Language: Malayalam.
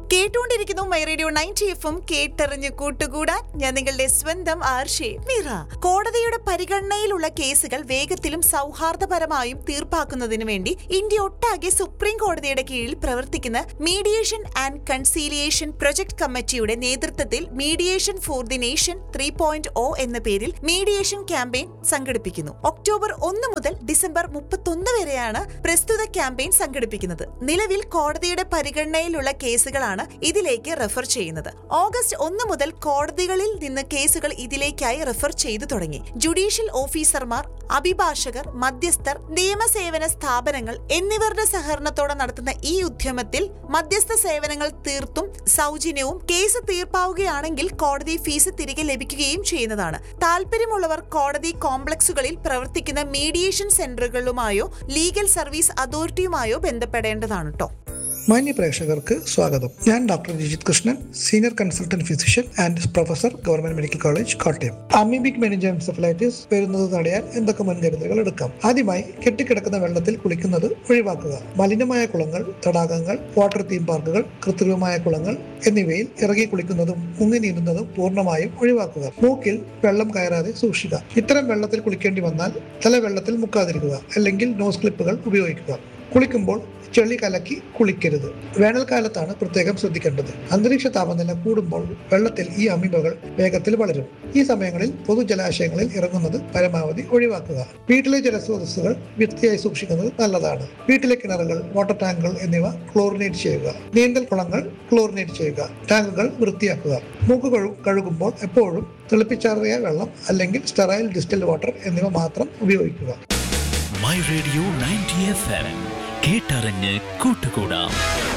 കേട്ടുകൊണ്ടിരിക്കുന്നു മൈ റേഡിയോ നയൻറ്റി എഫും കേട്ടറിഞ്ഞ് കൂട്ടുകൂടാൻ ഞാൻ നിങ്ങളുടെ സ്വന്തം ആർഷേ മീറ കോടതിയുടെ പരിഗണനയിലുള്ള കേസുകൾ വേഗത്തിലും സൗഹാർദ്ദപരമായും തീർപ്പാക്കുന്നതിന് വേണ്ടി ഇന്ത്യ ഒട്ടാകെ സുപ്രീം കോടതിയുടെ കീഴിൽ പ്രവർത്തിക്കുന്ന മീഡിയേഷൻ ആൻഡ് കൺസീലിയേഷൻ പ്രൊജക്ട് കമ്മിറ്റിയുടെ നേതൃത്വത്തിൽ mediation for the nation three point O എന്ന പേരിൽ മീഡിയേഷൻ ക്യാമ്പയിൻ സംഘടിപ്പിക്കുന്നു ഒക്ടോബർ ഒന്ന് മുതൽ ഡിസംബർ മുപ്പത്തൊന്ന് വരെയാണ് പ്രസ്തുത ക്യാമ്പയിൻ സംഘടിപ്പിക്കുന്നത് നിലവിൽ കോടതിയുടെ പരിഗണനയിലുള്ള കേസുകളാണ് ഇതിലേക്ക് റെഫർ ചെയ്യുന്നത് ഓഗസ്റ്റ് ഒന്ന് മുതൽ കോടതികളിൽ നിന്ന് കേസുകൾ ഇതിലേക്കായി റെഫർ ചെയ്തു തുടങ്ങി ജുഡീഷ്യൽ ഓഫീസർമാർ അഭിഭാഷകർ മധ്യസ്ഥർ നിയമസേവന സ്ഥാപനങ്ങൾ എന്നിവരുടെ സഹകരണത്തോടെ നടത്തുന്ന ഈ ഉദ്യമത്തിൽ മധ്യസ്ഥ സേവനങ്ങൾ തീർത്തും സൗജന്യവും കേസ് തീർപ്പാവുകയാണെങ്കിൽ കോടതി ഫീസ് തിരികെ ലഭിക്കുകയും ചെയ്യുന്നതാണ് താല്പര്യമുള്ളവർ കോടതി കോംപ്ലക്സുകളിൽ പ്രവർത്തിക്കുന്ന മീഡിയേഷൻ സെന്ററുകളുമായോ ലീഗൽ സർവീസ് അതോറിറ്റിയുമായോ ബന്ധപ്പെടേണ്ടതാണ് കേട്ടോ മാന്യ പ്രേക്ഷകർക്ക് സ്വാഗതം ഞാൻ doctor Jijith Krishnan senior consultant physician and professor government medical college Kottayam amoebic meningoencephalitis വരുന്നത് തടയാൻ എന്തൊക്കെ മുൻകരുതലുകൾ എടുക്കാം ആദ്യമായി കെട്ടിക്കിടക്കുന്ന വെള്ളത്തിൽ കുളിക്കുന്നത് ഒഴിവാക്കുക മലിനമായ കുളങ്ങൾ തടാകങ്ങൾ വാട്ടർ തീം പാർക്കുകൾ കൃത്രിമമായ കുളങ്ങൾ എന്നിവയിൽ ഇറങ്ങി കുളിക്കുന്നതും മുങ്ങി നീന്തുന്നതും പൂർണ്ണമായും ഒഴിവാക്കുക മൂക്കിൽ വെള്ളം കയറാതെ സൂക്ഷിക്കുക ഇത്തരം വെള്ളത്തിൽ കുളിക്കേണ്ടി വന്നാൽ തല വെള്ളത്തിൽ മുക്കാതിരിക്കുക അല്ലെങ്കിൽ നോസ് ക്ലിപ്പുകൾ ഉപയോഗിക്കുക കുളിക്കുമ്പോൾ ചെളി കലക്കി കുളിക്കരുത് വേനൽക്കാലത്താണ് പ്രത്യേകം ശ്രദ്ധിക്കേണ്ടത് അന്തരീക്ഷ താപനില കൂടുമ്പോൾ വെള്ളത്തിൽ ഈ അമീബകൾ വേഗത്തിൽ വളരും ഈ സമയങ്ങളിൽ പൊതുജലാശയങ്ങളിൽ ഇറങ്ങുന്നത് പരമാവധി ഒഴിവാക്കുക വീട്ടിലെ ജലസ്രോതസ്സുകൾ വൃത്തിയായി സൂക്ഷിക്കുന്നത് നല്ലതാണ് വീട്ടിലെ കിണറുകൾ വാട്ടർ ടാങ്കുകൾ എന്നിവ ക്ലോറിനേറ്റ് ചെയ്യുക നീന്തൽ കുളങ്ങൾ ക്ലോറിനേറ്റ് ചെയ്യുക ടാങ്കുകൾ വൃത്തിയാക്കുക മൂക്ക് കഴു കഴുകുമ്പോൾ എപ്പോഴും തിളപ്പിച്ചാറിയ വെള്ളം അല്ലെങ്കിൽ സ്റ്റെറൈൽ ഡിസ്റ്റൽ വാട്ടർ എന്നിവ മാത്രം ഉപയോഗിക്കുക my radio ninety F M കേട്ടറിഞ്ഞ് കൂട്ടുകൂടാം